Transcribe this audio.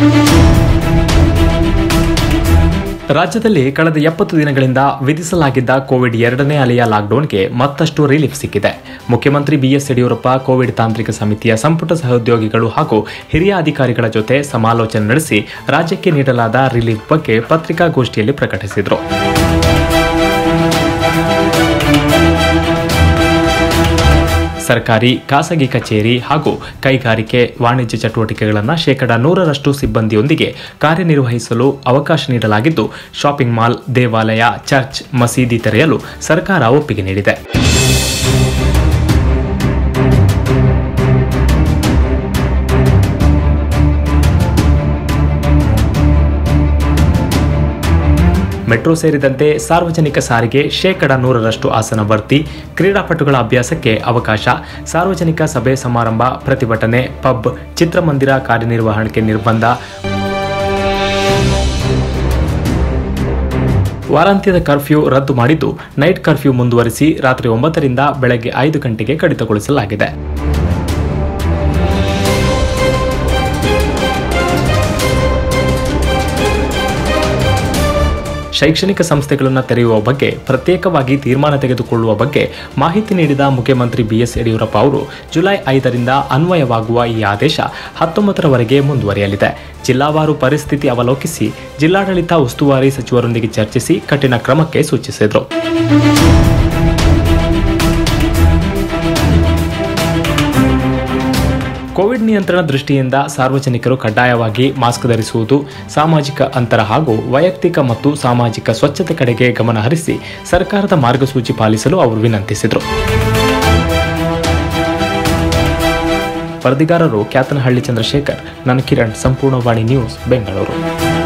ರಾಜ್ಯದಲ್ಲಿ ಕಳೆದ ಎಪ್ಪತ್ತು ದಿನಗಳಿಂದ ವಿಧಿಸಲಾಗಿದ್ದ ಕೋವಿಡ್ ಎರಡನೇ ಅಲೆಯ ಲಾಕ್ಡೌನ್ಗೆ ಮತ್ತಷ್ಟು ರಿಲೀಫ್ ಸಿಕ್ಕಿದೆ ಮುಖ್ಯಮಂತ್ರಿ ಬಿಎಸ್ ಯಡಿಯೂರಪ್ಪ ಕೋವಿಡ್ ತಾಂತ್ರಿಕ ಸಮಿತಿಯ ಸಂಪುಟ ಸಹೋದ್ಯೋಗಿಗಳು ಹಾಗೂ ಹಿರಿಯ ಅಧಿಕಾರಿಗಳ ಜೊತೆ ಸಮಾಲೋಚನೆ ನಡೆಸಿ ರಾಜ್ಯಕ್ಕೆ ನೀಡಲಾದ ರಿಲೀಫ್ ಬಗ್ಗೆ ಪತ್ರಿಕಾಗೋಷ್ಠಿಯಲ್ಲಿ ಪ್ರಕಟಿಸಿದರು ಸರ್ಕಾರಿ ಖಾಸಗಿ ಕಚೇರಿ ಹಾಗೂ ಕೈಗಾರಿಕೆ ವಾಣಿಜ್ಯ ಚಟುವಟಿಕೆಗಳನ್ನು ಶೇಕಡ ನೂರರಷ್ಟು ಸಿಬ್ಬಂದಿಯೊಂದಿಗೆ ಕಾರ್ಯನಿರ್ವಹಿಸಲು ಅವಕಾಶ ನೀಡಲಾಗಿದ್ದು ಶಾಪಿಂಗ್ ಮಾಲ್ ದೇವಾಲಯ ಚರ್ಚ್ ಮಸೀದಿ ತೆರೆಯಲು ಸರ್ಕಾರ ಒಪ್ಪಿಗೆ ನೀಡಿದೆ ಮೆಟ್ರೋ ಸೇರಿದಂತೆ ಸಾರ್ವಜನಿಕ ಸಾರಿಗೆ ಶೇಕಡ ನೂರರಷ್ಟು ಆಸನ ಭರ್ತಿ ಕ್ರೀಡಾಪಟುಗಳ ಅಭ್ಯಾಸಕ್ಕೆ ಅವಕಾಶ ಸಾರ್ವಜನಿಕ ಸಭೆ ಸಮಾರಂಭ ಪ್ರತಿಭಟನೆ ಪಬ್ ಚಿತ್ರಮಂದಿರ ಕಾರ್ಯನಿರ್ವಹಣೆಗೆ ನಿರ್ಬಂಧ ವಾರಾಂತ್ಯದ ಕರ್ಫ್ಯೂ ರದ್ದು ಮಾಡಿದ್ದು ನೈಟ್ ಕರ್ಫ್ಯೂ ಮುಂದುವರಿಸಿ ರಾತ್ರಿ ಒಂಬತ್ತರಿಂದ ಬೆಳಗ್ಗೆ ಐದು ಗಂಟೆಗೆ ಕಡಿತಗೊಳಿಸಲಾಗಿದೆ ಶೈಕ್ಷಣಿಕ ಸಂಸ್ಥೆಗಳನ್ನು ತೆರೆಯುವ ಬಗ್ಗೆ ಪ್ರತ್ಯೇಕವಾಗಿ ತೀರ್ಮಾನ ತೆಗೆದುಕೊಳ್ಳುವ ಬಗ್ಗೆ ಮಾಹಿತಿ ನೀಡಿದ ಮುಖ್ಯಮಂತ್ರಿ ಬಿಎಸ್ ಯಡಿಯೂರಪ್ಪ ಅವರು ಜುಲೈ ಐದರಿಂದ ಅನ್ವಯವಾಗುವ ಈ ಆದೇಶ ಹತ್ತೊಂಬತ್ತರವರೆಗೆ ಮುಂದುವರಿಯಲಿದೆ ಜಿಲ್ಲಾವಾರು ಪರಿಸ್ಥಿತಿ ಅವಲೋಕಿಸಿ ಜಿಲ್ಲಾಡಳಿತ ಉಸ್ತುವಾರಿ ಸಚಿವರೊಂದಿಗೆ ಚರ್ಚಿಸಿ ಕಠಿಣ ಕ್ರಮಕ್ಕೆ ಸೂಚಿಸಿದರು ಕೋವಿಡ್ ನಿಯಂತ್ರಣ ದೃಷ್ಟಿಯಿಂದ ಸಾರ್ವಜನಿಕರು ಕಡ್ಡಾಯವಾಗಿ ಮಾಸ್ಕ್ ಧರಿಸುವುದು ಸಾಮಾಜಿಕ ಅಂತರ ಹಾಗೂ ವೈಯಕ್ತಿಕ ಮತ್ತು ಸಾಮಾಜಿಕ ಸ್ವಚ್ಛತೆ ಕಡೆಗೆ ಗಮನ ಹರಿಸಿ ಸರ್ಕಾರದ ಮಾರ್ಗಸೂಚಿ ಪಾಲಿಸಲು ಅವರು ವಿನಂತಿಸಿದರು ವರದಿಗಾರರು ಕ್ಯಾತನಹಳ್ಳಿ ಚಂದ್ರಶೇಖರ್ ನಾನು ಕಿರಣ್ ಸಂಪೂರ್ಣವಾಣಿ ನ್ಯೂಸ್ ಬೆಂಗಳೂರು